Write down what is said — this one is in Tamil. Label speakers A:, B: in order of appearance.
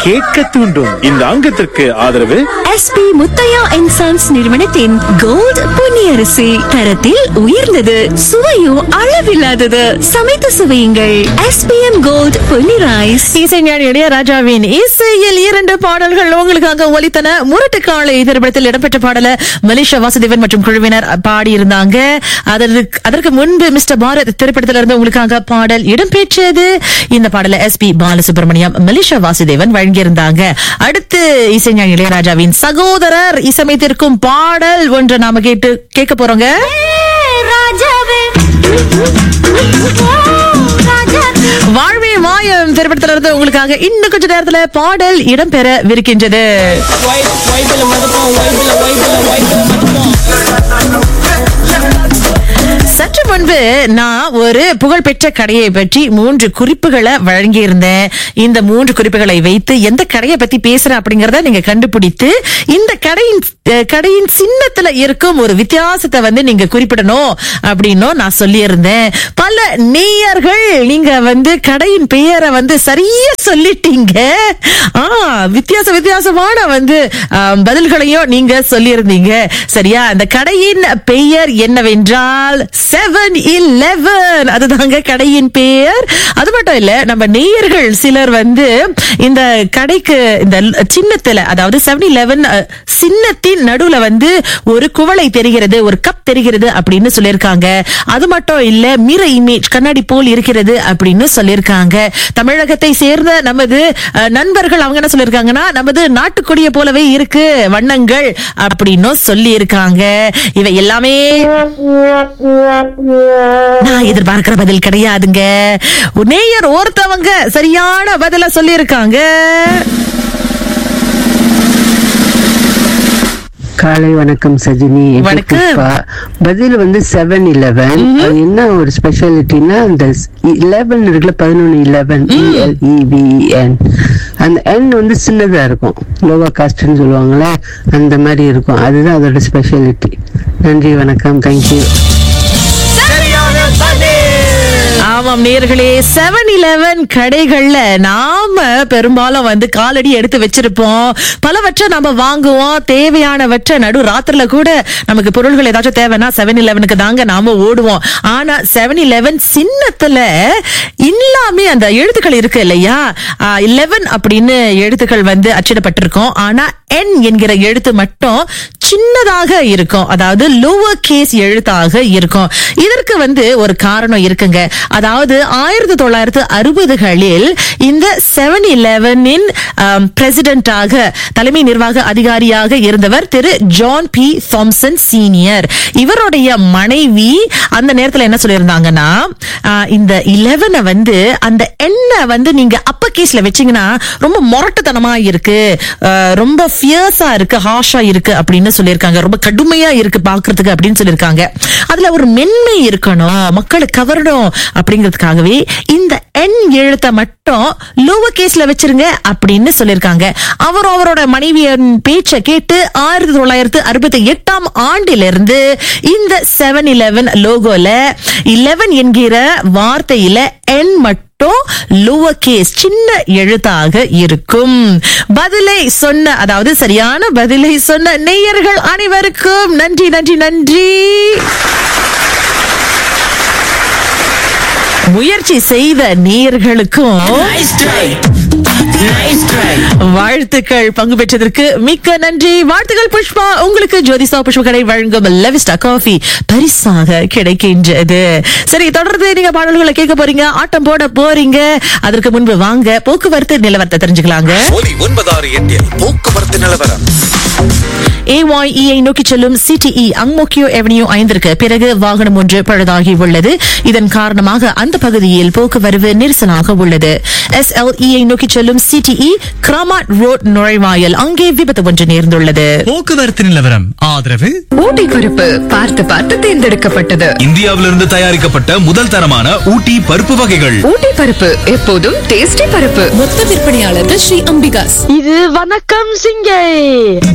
A: கேட்க தூண்டும் இந்த அங்கத்திற்கு ஆதரவு
B: எஸ்பி முத்தையா அண்ட் சன்ஸ் நிறுவனத்தின் கோல்ட் பொன்னியரிசி தரத்தில் உயர்ந்தது சுவையும் அளவில்லாதது சமைத்து சுவையுங்கள் எஸ்பிஎம் கோல்ட் பொன்னி ரைஸ்
C: இசைஞானி இளையராஜாவின் இசையில் இரண்டு பாடல்கள் உங்களுக்காக ஒலித்தன முரட்டு காலை திரைப்படத்தில் இடம்பெற்ற பாடல மலேசியா வாசுதேவன் மற்றும் குழுவினர் பாடியிருந்தாங்க அதற்கு அதற்கு முன்பு மிஸ்டர் பாரத் திரைப்படத்தில் இருந்து உங்களுக்காக பாடல் இடம்பெற்றது இந்த பாடல S P Balasubrahmanyam Malaysia Vasudevan வழங்கியிருந்தாங்க அடுத்து இசைஞானி இளையராஜாவின் சகோதரர் இசையமைத்திருக்கும் பாடல் ஒன்று நாம கேட்டு கேட்க போறோங்க வாழ்வே மாயம் திரைப்படத்துல இருந்து உங்களுக்காக இன்னும் கொஞ்ச நேரத்துல பாடல் இடம்பெறவிருக்கின்றது சற்று முன்பு நான் ஒரு புகழ்பெற்ற கடையை பற்றி மூன்று குறிப்புகளை வழங்கியிருந்தேன் இந்த மூன்று குறிப்புகளை வைத்து எந்த கடையை பத்தி பேசுறேன் அப்படிங்கறத நீங்க கண்டுபிடித்து இந்த கடையின் அஹ், கடையின் சின்னத்துல இருக்கும் ஒரு வித்தியாசத்தை வந்து நீங்க குறிப்பிடணும் அப்படின்னும் நான் சொல்லியிருந்தேன் பல நேயர்கள் நீங்க வந்து கடையின் பெயரை வந்து சரியா சொல்லிட்டீங்க ஆ வித்தியாச வித்தியாசமான வந்து ஆம், பதில்களையும் நீங்க சொல்லியிருந்தீங்க சரியா அந்த கடையின் பெயர் என்னவென்றால் செவன் இலெவன் அதுதாங்க கடையின் பெயர் அது மட்டும் இல்ல நம்ம நேயர்கள் சிலர் வந்து இந்த கடைக்கு இந்த சின்னத்துல அதாவது செவன் இலெவன் சின்னத்தின் நடுவுல வந்து ஒரு குவளை தெரிகிறது ஒரு கப் தெரிகிறது அப்படின்னு சொல்லியிருக்காங்க அது மட்டும் இல்ல மிர இமேஜ் கண்ணாடி போல் இருக்கிறது அப்படின்னு சொல்லியிருக்காங்க தமிழகத்தை சேர்ந்த நமது அஹ், நண்பர்கள் அவங்க என்ன சொல்லியிருக்காங்கன்னா நமது நாட்டுக்கொடியை போலவே இருக்கு வண்ணங்கள் அப்படின்னு சொல்லி இருக்காங்க இவை எல்லாமே நான் எதிர்பார்க்கிற பதில் கிடையாதுங்க நேயர் ஒருத்தவங்க சரியான பதில சொல்லி இருக்காங்க
D: காலை வணக்கம் சஜினி எப்படி
C: வணக்கம்.
D: புஷ்பா? பதில் வந்து செவன் இலெவன் அது என்ன ஒரு ஸ்பெஷாலிட்டினா அந்த இலெவன் இருக்குல்ல பதினொன்னு இலெவன் இஎல்இவிஎன் அந்த என் வந்து சின்னதா இருக்கும் லோவா காஸ்ட்னு சொல்லுவாங்கல்ல அந்த மாதிரி இருக்கும் அதுதான் அதோட ஸ்பெஷாலிட்டி நன்றி வணக்கம் தேங்க்யூ
C: ஆமாம் நேர்களே செவன் இலெவன் கடைகள்ல நாம பெரும்பாலும் வந்து காலடி எடுத்து வச்சிருப்போம் பலவற்றை நம்ம வாங்குவோம் தேவையானவற்றை நடு ராத்திரில கூட நமக்கு பொருள்கள் ஏதாச்சும் தேவைன்னா செவன் இலெவனுக்கு தாங்க நாம ஓடுவோம் ஆனா செவன் இலெவன் சின்னத்துல எல்லாமே அந்த எழுத்துக்கள் இருக்கு இல்லையா இலெவன் அப்படின்னு எழுத்துக்கள் வந்து அச்சிடப்பட்டிருக்கும் ஆனா என் என்கிற எழுத்து மட்டும் சின்னதாக இருக்கும் அதாவது லோவர் கேஸ் எழுத்தாக இருக்கும் இதற்கு வந்து ஒரு காரணம் இருக்குங்க அதாவது ஆயிரத்தி தொள்ளாயிரத்து அறுபதுகளில் இந்த செவன் இலெவனின் பிரசிடென்டாக தலைமை நிர்வாக அதிகாரியாக இருந்தவர் திரு ஜான் பி தாம்சன் சீனியர் இவருடைய மனைவி அந்த நேரத்துல என்ன சொல்லியிருந்தாங்கன்னா ஆஹ், இந்த இலெவனை வந்து அந்த எண்ணெய் வந்து நீங்க அப்ப கேஸ்ல வச்சீங்கன்னா ரொம்ப முரட்டுத்தனமா இருக்கு ஆஹ், ரொம்ப ஃபியர்ஸா இருக்கு ஹாஷா இருக்கு அப்படின்னு சொல்லியிருக்காங்க ரொம்ப கடுமையா இருக்கு பாக்குறதுக்கு அப்படின்னு சொல்லியிருக்காங்க அதுல ஒரு மென்மை இருக்கணும் மக்களை கவரணும் அப்படிங்கிறதுக்காகவே இந்த எண் எழுத்தை மட்டும் லோவர் கேஸ்ல வச்சிருங்க அப்படின்னு சொல்லியிருக்காங்க அவர் அவரோட மனைவியின் பேச்சை கேட்டு ஆயிரத்தி தொள்ளாயிரத்து அறுபத்தி எட்டாம் ஆண்டிலிருந்து இந்த செவன் இலெவன் லோகோல இலெவன் என்கிற வார்த்தையில எண் மட்டும் லோவர் கேஸ் சின்ன எழுத்தாக இருக்கும் பதிலை சொன்ன அதாவது சரியான பதிலை சொன்ன நேயர்கள் அனைவருக்கும் நன்றி நன்றி நன்றி முயற்சி செய்த நேயர்களுக்கும் வாழ்த்துக்கள் பங்கு பெற்றதற்கு மிக்க நன்றி வாழ்த்துக்கள் புஷ்பா உங்களுக்கு ஜோதிசா புஷ்ப கடை வழங்கும் லெவிஸ்டா காஃபி பரிசாக கிடைக்கின்றது சரி தொடர்ந்து நீங்க பாடல்களை கேட்க போறீங்க ஆட்டம் போட போறீங்க அதற்கு முன்பு வாங்க போக்குவரத்து நிலவரத்தை தெரிஞ்சுக்கலாங்க
E: ஒலி ஒன்பதாறு எட்டில் போக்குவரத்து நிலவரம்
C: ஏஒய்இஐ நோக்கி செல்லும் சிடிஇ அங்மோக்கியோ எவனியூ ஐந்திற்கு பிறகு வாகனம் ஒன்று பழுதாகி உள்ளது இதன் காரணமாக அந்த பகுதியில் போக்குவரவு நெரிசலாக உள்ளது எஸ்எல்இஐ நோக்கி செல்லும் சிடிஇ கிராமாட் ரோட் நுழைவாயல் அங்கே விபத்து ஒன்று நேர்ந்துள்ளது
F: போக்குவரத்து நிலவரம் ஆதரவு
G: ஊட்டி பருப்பு பார்த்து பார்த்து தேர்ந்தெடுக்கப்பட்டது
E: இந்தியாவிலிருந்து தயாரிக்கப்பட்ட முதல் தரமான ஊட்டி பருப்பு வகைகள்
G: ஊட்டி பருப்பு எப்போதும் டேஸ்டி பருப்பு
B: மொத்த விற்பனையாளர்கள் ஸ்ரீ அம்பிகாஸ்
H: இது வணக்கம் சிங்கை